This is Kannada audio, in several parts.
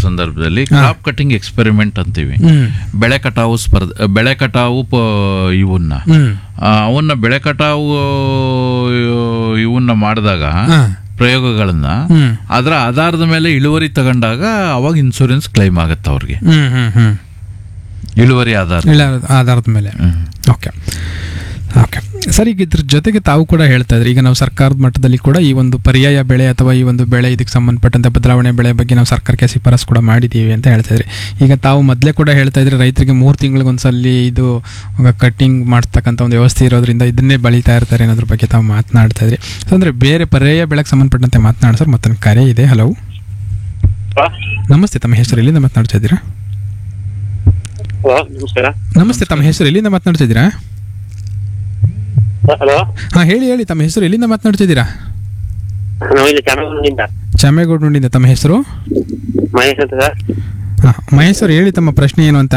ಸಂದರ್ಭದಲ್ಲಿ ಕ್ರಾಪ್ ಕಟಿಂಗ್ ಎಕ್ಸ್ಪೆರಿಮೆಂಟ್ ಅಂತೀವಿ ಹ್ಮ್ ಬೆಳೆ ಕಟಾವು ಸ್ಪರ್ಧೆ ಬೆಳೆ ಕಟಾವು ಪ- ಇವನ್ನ ಹ್ಮ್ ಆ, ಅವನ್ನ ಬೆಳೆ ಕಟಾವು ಇವನ್ನ ಮಾಡಿದಾಗ ಹಾ. ಪ್ರಯೋಗಗಳನ್ನ ಹ್ಮ್ ಅದರ ಆಧಾರದ ಮೇಲೆ ಇಳುವರಿ ತಗೊಂಡಾಗ ಅವಾಗ ಇನ್ಸೂರೆನ್ಸ್ ಕ್ಲೈಮ್ ಆಗುತ್ತೆ ಅವ್ರಿಗೆ ಹ್ಮ್ ಹ್ಮ್ ಹ್ಮ್ ಇಳುವರಿ ಆಧಾರ ಇಲ್ಲ ಆಧಾರದ ಮೇಲೆ ಓಕೆ ಓಕೆ ಸರ್ ಈಗ ಇದ್ರ ಜೊತೆಗೆ ತಾವು ಕೂಡ ಹೇಳ್ತಾ ಇದ್ರಿ ಈಗ ನಾವು ಸರ್ಕಾರದ ಮಟ್ಟದಲ್ಲಿ ಕೂಡ ಈ ಒಂದು ಪರ್ಯಾಯ ಬೆಳೆ ಅಥವಾ ಈ ಒಂದು ಬೆಳೆ ಇದಕ್ಕೆ ಸಂಬಂಧಪಟ್ಟಂತೆ ಬದಲಾವಣೆ ಬೆಳೆ ಬಗ್ಗೆ ನಾವು ಸರ್ಕಾರಕ್ಕೆ ಶಿಫಾರಸು ಕೂಡ ಮಾಡಿದ್ದೀವಿ ಅಂತ ಹೇಳ್ತಾ ಇದ್ರಿ ಈಗ ತಾವು ಮೊದಲೇ ಕೂಡ ಹೇಳ್ತಾ ಇದ್ರಿ ರೈತರಿಗೆ ಮೂರು ತಿಂಗಳಿಗೊಂದ್ಸಲಿ ಇದು ಕಟ್ಟಿಂಗ್ ಮಾಡ್ತಕ್ಕಂಥ ಒಂದು ವ್ಯವಸ್ಥೆ ಇರೋದ್ರಿಂದ ಇದನ್ನೇ ಬೆಳೀತಾ ಇರ್ತಾರೆ ಅನ್ನೋದ್ರ ಬಗ್ಗೆ ತಾವು ಮಾತನಾಡ್ತಾ ಇದ್ರಿ ಸೊ ಅಂದರೆ ಬೇರೆ ಪರ್ಯಾಯ ಬೆಳೆಗೆ ಸಂಬಂಧಪಟ್ಟಂತೆ ಮಾತನಾಡಿ ಸರ್ ಮತ್ತೊಂದು ಕರೆ ಇದೆ ಹಲೋ ನಮಸ್ತೆ ತಮ್ಮ ಹೆಸರು ಎಲ್ಲಿಂದ ಮಾತನಾಡ್ತಾ ಇದ್ದೀರಾ ಹಲೋ ನಮಸ್ಕಾರ ನಮಸ್ತೆ ತಮ್ಮ ಹೆಸರು ಎಲ್ಲಿಂದ ಮಾತನಾಡ್ತಾ ಇದ್ದೀರಾ ಹಲೋ ಹಾಂ ಹೇಳಿ ಹೇಳಿ ತಮ್ಮ ಹೆಸರು ಎಲ್ಲಿಂದ ಮಾತನಾಡ್ತಿದ್ದೀರಾ ನಾವು ಇಲ್ಲಿ ಚಾಮರಾಜನಗರದಿಂದ ಚಾಮೇಗೌಡನಿಂದ ತಮ್ಮ ಹೆಸರು ಮಹೇಶ್ ಅಂತ ಸರ್ ಹಾಂ ಮಹೇಶ್ ಅವ್ರು ಹೇಳಿ ತಮ್ಮ ಪ್ರಶ್ನೆ ಏನು ಅಂತ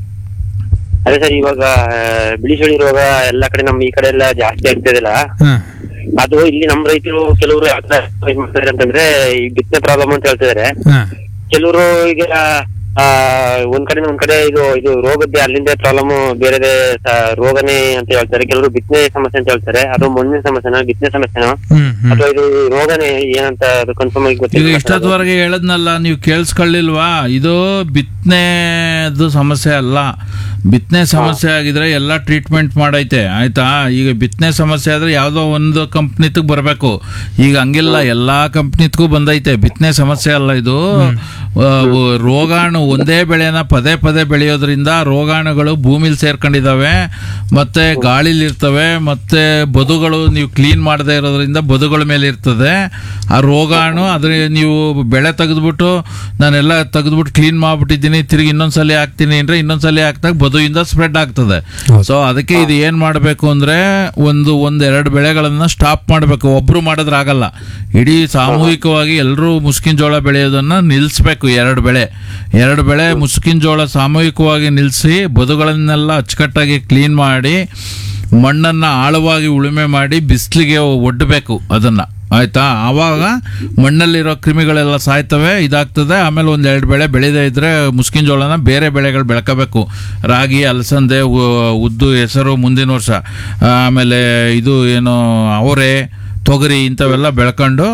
ಅದೇ ಸರ್ ಇವಾಗ ಬಿಳಿ ಸುಳಿ ರೋಗ ಎಲ್ಲ ಕಡೆ ನಮ್ಮ ಈ ಕಡೆ ಎಲ್ಲ ಜಾಸ್ತಿ ಆಗ್ತಿದೆಲ್ಲ ಹಾಂ ಅದು ಇಲ್ಲಿ ನಮ್ಮ ರೈತರು ಕೆಲವರು ಯಾವ ತರ ಇದ್ ಮಾಡ್ತಾರೆ ಅಂತಂದ್ರೆ ಈ ಬಿತ್ತನೆ ಪ್ರಾಬ್ಲಮ್ ಅಂತ ಹೇಳ್ತಿದಾರೆ ಹಾಂ ಕೆಲವರು ಈಗ ಆ ಒಂದ್ ಕಡೆ ಒಂದ್ ಕಡೆ ಇದು ಇದು ರೋಗದ್ದೇ ಅಲ್ಲಿಂದ ಪ್ರಾಬ್ಲಮ್ ಬೇರೆ ರೋಗನೇ ಅಂತ ಹೇಳ್ತಾರೆ ಕೆಲವರು ಬಿತ್ತನೆ ಸಮಸ್ಯೆ ಅಂತ ಹೇಳ್ತಾರೆ ಅದು ಮಣ್ಣಿನ ಸಮಸ್ಯೆನಾ ಬಿತ್ತನೆ ಸಮಸ್ಯೆನಾ ಹ್ಮ್ ಹ್ಮ್ ಅಥವಾ ಇದು ರೋಗನೇ ಏನಂತ ಅದು ಕನ್ಫರ್ಮ್ ಆಗಿ ಈಗ ಗೊತ್ತಿಲ್ಲ ಸರ್ ಅದು. ಇಷ್ಟೊತ್ತವರೆಗೆ ಹೇಳದ್ನಲ್ಲ ನೀವು ಕೇಳಿಸ್ಕೊಳ್ಳಿಲ್ವಾ ಇದು ಬಿತ್ತನೆದು ಸಮಸ್ಯೆ ಅಲ್ಲ ಬಿತ್ತನೆ ಸಮಸ್ಯೆ ಆಗಿದ್ರೆ ಎಲ್ಲ ಟ್ರೀಟ್ಮೆಂಟ್ ಮಾಡೈತೆ ಆಯ್ತಾ ಈಗ ಬಿತ್ತನೆ ಸಮಸ್ಯೆ ಆದ್ರೆ ಯಾವುದೋ ಒಂದು ಕಂಪ್ನಿತಗ್ ಬರಬೇಕು ಈಗ ಹಂಗಿಲ್ಲ ಎಲ್ಲಾ ಕಂಪ್ನಿತ್ಗೂ ಬಂದೈತೆ ಬಿತ್ತನೆ ಸಮಸ್ಯೆ ಅಲ್ಲ ಇದು ಆ, ರೋಗಾಣು ಒಂದೇ ಬೆಳೆನ ಪದೇ ಪದೇ ಬೆಳೆಯೋದ್ರಿಂದ ರೋಗಾಣುಗಳು ಭೂಮಿಲಿ ಸೇರ್ಕೊಂಡಿದಾವೆ ಮತ್ತೆ ಗಾಳಿಲಿ ಇರ್ತವೆ ಮತ್ತೆ ಬದುಗಳು ನೀವು ಕ್ಲೀನ್ ಮಾಡದೇ ಇರೋದ್ರಿಂದ ಬದುಗಳ ಮೇಲೆ ಇರ್ತದೆ ಆ ರೋಗಾಣು ಅದ್ರ ನೀವು ಬೆಳೆ ತೆಗೆದ್ಬಿಟ್ಟು ನಾನೆಲ್ಲ ತೆಗೆದ್ಬಿಟ್ಟು ಕ್ಲೀನ್ ಮಾಡ್ಬಿಟ್ಟಿದ್ದೀನಿ ತಿರುಗಿ ಇನ್ನೊಂದ್ಸಲಿ ಹಾಕ್ತೀನಿ ಅಂದ್ರೆ ಇನ್ನೊಂದ್ಸಲಿ ಹಾಕ್ದಾಗ ಬದುವಿಂದ ಸ್ಪ್ರೆಡ್ ಆಗ್ತದೆ ಹೌದು. ಸೊ ಅದಕ್ಕೆ ಇದು ಏನ್ ಮಾಡಬೇಕು ಅಂದ್ರೆ ಒಂದು ಒಂದ್ ಎರಡು ಬೆಳೆಗಳನ್ನ ಸ್ಟಾಪ್ ಮಾಡಬೇಕು ಒಬ್ರು ಮಾಡಿದ್ರೆ ಆಗಲ್ಲ ಇಡೀ ಸಾಮೂಹಿಕವಾಗಿ ಎಲ್ಲರೂ ಮುಸ್ಕಿನ ಜೋಳ ಬೆಳೆಯೋದನ್ನ ನಿಲ್ಲಿಸ್ಬೇಕು ಎರಡು ಬೆಳೆ ಎರಡು ಬೆಳೆ ಮುಸ್ಕಿನ ಜೋಳ ಸಾಮೂಹಿಕವಾಗಿ ನಿಲ್ಲಿಸಿ ಬದುಗಳನ್ನೆಲ್ಲ ಅಚ್ಚುಕಟ್ಟಾಗಿ ಕ್ಲೀನ್ ಮಾಡಿ ಮಣ್ಣನ್ನ ಆಳವಾಗಿ ಉಳುಮೆ ಮಾಡಿ ಬಿಸಿಲಿಗೆ ಒಡ್ಡಬೇಕು ಅದನ್ನ ಆಯ್ತಾ ಆವಾಗ ಮಣ್ಣಲ್ಲಿರೋ ಕ್ರಿಮಿಗಳೆಲ್ಲ ಸಾಯ್ತವೆ ಇದಾಗ್ತದೆ ಆಮೇಲೆ ಒಂದ್ ಎರಡು ಬೆಳೆ ಬೆಳೆದೇ ಇದ್ರೆ ಮುಸ್ಕಿನ ಜೋಳನ ಬೇರೆ ಬೆಳೆಗಳು ಬೆಳ್ಕೋಬೇಕು ರಾಗಿ ಅಲಸಂದೆ ಉ- ಉದ್ದು ಹೆಸರು ಮುಂದಿನ ವರ್ಷ ಆಮೇಲೆ ಇದು ಏನು ಅವರೆ ತೊಗರಿ ಇಂಥವೆಲ್ಲ ಬೆಳ್ಕೊಂಡು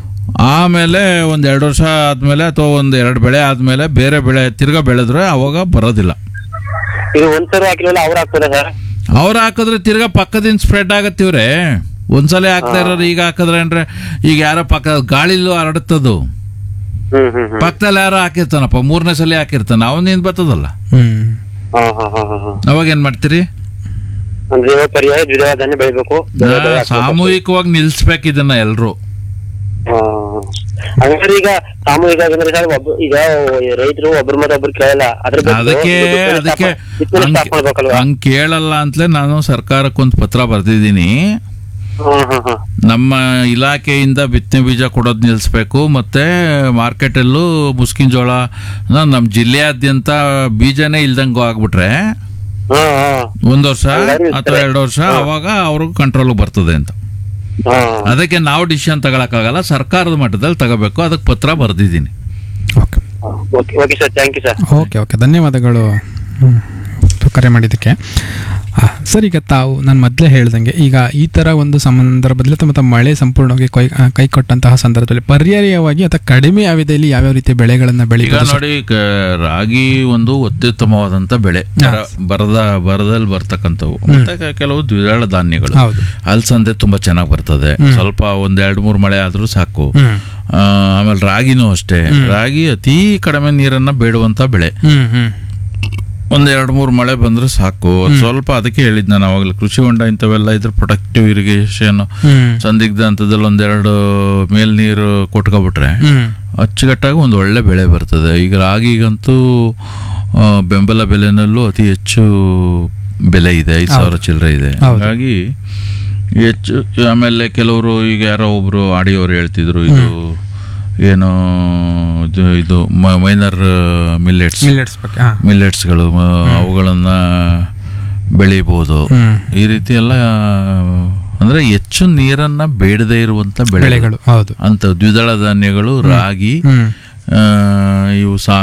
ಆಮೇಲೆ ಒಂದ್ ಎರಡು ವರ್ಷ ಆದ್ಮೇಲೆ ಅಥವಾ ಒಂದ್ ಎರಡು ಬೆಳೆ ಆದ್ಮೇಲೆ ಬೇರೆ ಬೆಳೆ ತಿರ್ಗಾ ಬೆಳೆದ್ರೆ ಅವಾಗ ಬರೋದಿಲ್ಲ ಇದು ಒಂದ್ಸರಿ ಹಾಕಿಲ್ಲ ಅವ್ರು ಹಾಕ್ತಾರೆ ಸರ್ ಅವ್ರು ಹಾಕಿದ್ರೆ ತಿರ್ಗಾ ಪಕ್ಕದಿಂದ ಸ್ಪ್ರೆಡ್ ಆಗತ್ತಿವ್ರೆ ಒಂದ್ಸಲ ಹಾಕ್ತಾ ಇರೋರು ಈಗ ಹಾಕಿದ್ರೆ ಅಂದ್ರೆ ಈಗ ಯಾರೋ ಪಕ್ಕ ಗಾಳಿಲೂ ಹರಡುತ್ತದು ಹ್ಮ್ ಹ್ಮ್ ಹ್ಮ್ ಪಕ್ಕದಲ್ಲಿ ಯಾರೋ ಹಾಕಿರ್ತಾನಪ್ಪ ಮೂರನೇ ಸಲ ಹಾಕಿರ್ತಾನ ಅವನೇನ್ ಬರ್ತದಲ್ಲ ಹ್ಮ್ ಹಾ ಹಾ ಹಾ ಹಾ ಹಾ ಅವಾಗ ಏನ್ ಮಾಡ್ತೀರಿ ಅಂದ್ರೆ ಇವಾಗ ಪರ್ಯಾಯ ದ್ವಿದಳ ಧಾನ್ಯ ಬೆಳಿಬೇಕು ಬೇರೆ ಬೆಳೆ ಹಾಕ್ಬೇಕು. ಸಾಮೂಹಿಕವಾಗಿ ನಿಲ್ಸ್ಬೇಕು ಇದನ್ನ ಎಲ್ರು ಹಾ. ಹಂಗಾದ್ರೆ ಈಗ ಸಾಮೂಹಿಕ ಅಂದ್ರೆ ಸರ್ ಒಬ್ಬ ಈಗ ರೈತರು ಒಬ್ರ ಮತ್ತೆ ಒಬ್ರು ಕೇಳಲ್ಲ ಅದ್ರ ಬದಲು ಅದಕ್ಕೆ ಇದು ಬಿತ್ತನೆ ಅದಕ್ಕೆ stop- ಬಿತ್ತನೆ stop ಮಾಡ್ಬೇಕಲ್ವಾ ಹಂಗ್ ಕೇಳಲ್ಲ ಅಂತಲೇ ನಾನು ಸರ್ಕಾರಕ್ಕೊಂದು ಪತ್ರ ಬರ್ದಿದ್ದೀನಿ ಹಾ ಹಾ ಹಾ ನಮ್ಮ ಇಲಾಖೆಯಿಂದ ಬಿತ್ತನೆ ಬೀಜ ಕೊಡೋದು ನಿಲ್ಲಿಸ್ಬೇಕು ಮತ್ತೆ ಮಾರ್ಕೆಟಲ್ಲೂ ಮುಸ್ಕಿನ ಜೋಳ ನಮ್ಮ ಜಿಲ್ಲೆಯಾದ್ಯಂತ ಬೀಜನೇ ಇಲ್ದಂಗೂ ಆಗ್ಬಿಟ್ರೆ ಹಾ ಹಾ ಒಂದ್ ವರ್ಷ ಹಂಗಾದ್ರೆ ಅಥವಾ ಎರಡು ವರ್ಷ ಅವಾಗ ಅವ್ರಿಗೂ ಕಂಟ್ರೋಲ್ ಬರ್ತದೆ ಅಂತ ಹಾ ಅದಕ್ಕೆ ನಾವು ಡಿಸಿಷನ್ ತಗೊಳಕ್ಕಾಗಲ್ಲ ಸರ್ಕಾರದ ಮಟ್ಟದಲ್ಲಿ ತಗೋಬೇಕು ಅದಕ್ಕೆ ಪತ್ರ ಬರ್ದಿದ್ದೀನಿ okay okay okay sir thank you sir okay okay ಧನ್ಯವಾದಗಳು ಹ್ಮ್. ಕರೆ ಮಾಡಿದ್ದಕ್ಕೆ ಆ, ಸರ್ ಈಗ ತಾವು ನಾನು ಮೊದಲೇ ಹೇಳ್ದಂಗೆ ಈಗ ಈ ಥರ ಒಂದು ಸಂದರ್ಭದಲ್ಲಿ ಅಥವಾ ಮಳೆ ಸಂಪೂರ್ಣವಾಗಿ ಕೈ ಆ, ಕೈ ಕೊಟ್ಟಂತಹ ಸಂದರ್ಭದಲ್ಲಿ ಪರ್ಯಾಯವಾಗಿ ಅಥವಾ ಕಡಿಮೆ ಅವಧಿಯಲ್ಲಿ ಯಾವ್ಯಾವ ರೀತಿಯ ಬೆಳೆಗಳನ್ನು ಈಗ ಬೆಳೀಬೋದು ಸರ್? ನೋಡಿ ಕ- ರಾಗಿ ಒಂದು ಅತ್ಯುತ್ತಮವಾದಂತ ಬೆಳೆ ಬರ- ಬರದ ಬರದಲ್ಲಿ ಬರ್ತಕ್ಕಂಥವು ಮತ್ತೆ ಕ- ಕೆಲವು ದ್ವಿದಳ ಧಾನ್ಯಗಳು ಹೌದು ಅಲಸಂದೆ ತುಂಬಾ ಚೆನ್ನಾಗಿ ಬರ್ತದೆ ಸ್ವಲ್ಪ ಒಂದ್ ಎರಡ್ ಮೂರ್ ಮಳೆ ಆದ್ರೂ ಸಾಕು ಹ್ಮ್ ಆ, ಆಮೇಲೆ ರಾಗಿನೂ ಅಷ್ಟೇ ರಾಗಿ ಅತಿ ಕಡಿಮೆ ನೀರನ್ನ ಬೇಡುವಂತ ಬೆಳೆ ಹ್ಮ್ ಹ್ಮ್ ಒಂದ್ ಎರಡ್ ಮೂರ್ ಮಳೆ ಬಂದ್ರೆ ಸಾಕು ಅದ್ ಸ್ವಲ್ಪ ಅದಕ್ಕೆ ಹೇಳಿದ್ ನಾನು ಅವಾಗಲೇ ಕೃಷಿ ಹೊಂಡ ಇಂಥವೆಲ್ಲ ಇದ್ರೆ ಪ್ರೊಟೆಕ್ಟಿವ್ ಇರಿಗೇಷನ್ ಹ್ಮ್ ಸಂದಿಗ್ಧ ಹಂತದಲ್ಲಿ ಒಂದೆರಡು ಮೇಲ್ ನೀರು ಕೊಟ್ಕೊಬಿಟ್ರೆ ಹ್ಮ್ ಅಚ್ಚುಕಟ್ಟಾಗಿ ಒಂದು ಒಳ್ಳೆ ಬೆಳೆ ಬರ್ತದೆ ಈಗ ರಾಗಿಗಂತೂ ಆ, ಬೆಂಬಲ ಬೆಲೆನಲ್ಲೂ ಅತಿ ಹೆಚ್ಚು ಬೆಲೆ ಇದೆ ಐದು ಸಾವಿರ ಚಿಲ್ಲರೆ ಇದೆ ಹೌದು. ಹಾಗಾಗಿ ಹೆಚ್ಚು ಆಮೇಲೆ ಕೆಲವರು ಈಗ ಯಾರೋ ಒಬ್ರು ಆಡಿಯೋರು ಹೇಳ್ತಿದ್ರು ಇದು ಏನು ಇದು ಇದು ಮೈನರ್ ಮಿಲ್ಲೆಟ್ಸ್ ಮಿಲ್ಲೆಟ್ಸ್ ಬಗ್ಗೆ ಹಾ ಮಿಲ್ಲೆಟ್ಸ್ಗಳು ಅವುಗಳನ್ನ ಬೆಳಿಬಹುದು ಹ್ಮ್ ಈ ರೀತಿ ಎಲ್ಲ ಅಂದ್ರೆ ಹೆಚ್ಚು ನೀರನ್ನ ಬೇಡದೇ ಇರುವಂತ ಬೆಳೆಗಳು ಬೆಳೆಗಳು ಹೌದು ಅಂತ ದ್ವಿದಳ ಧಾನ್ಯಗಳು ರಾಗಿ ಹ್ಮ್ ಆ, ಇವು ಸಾ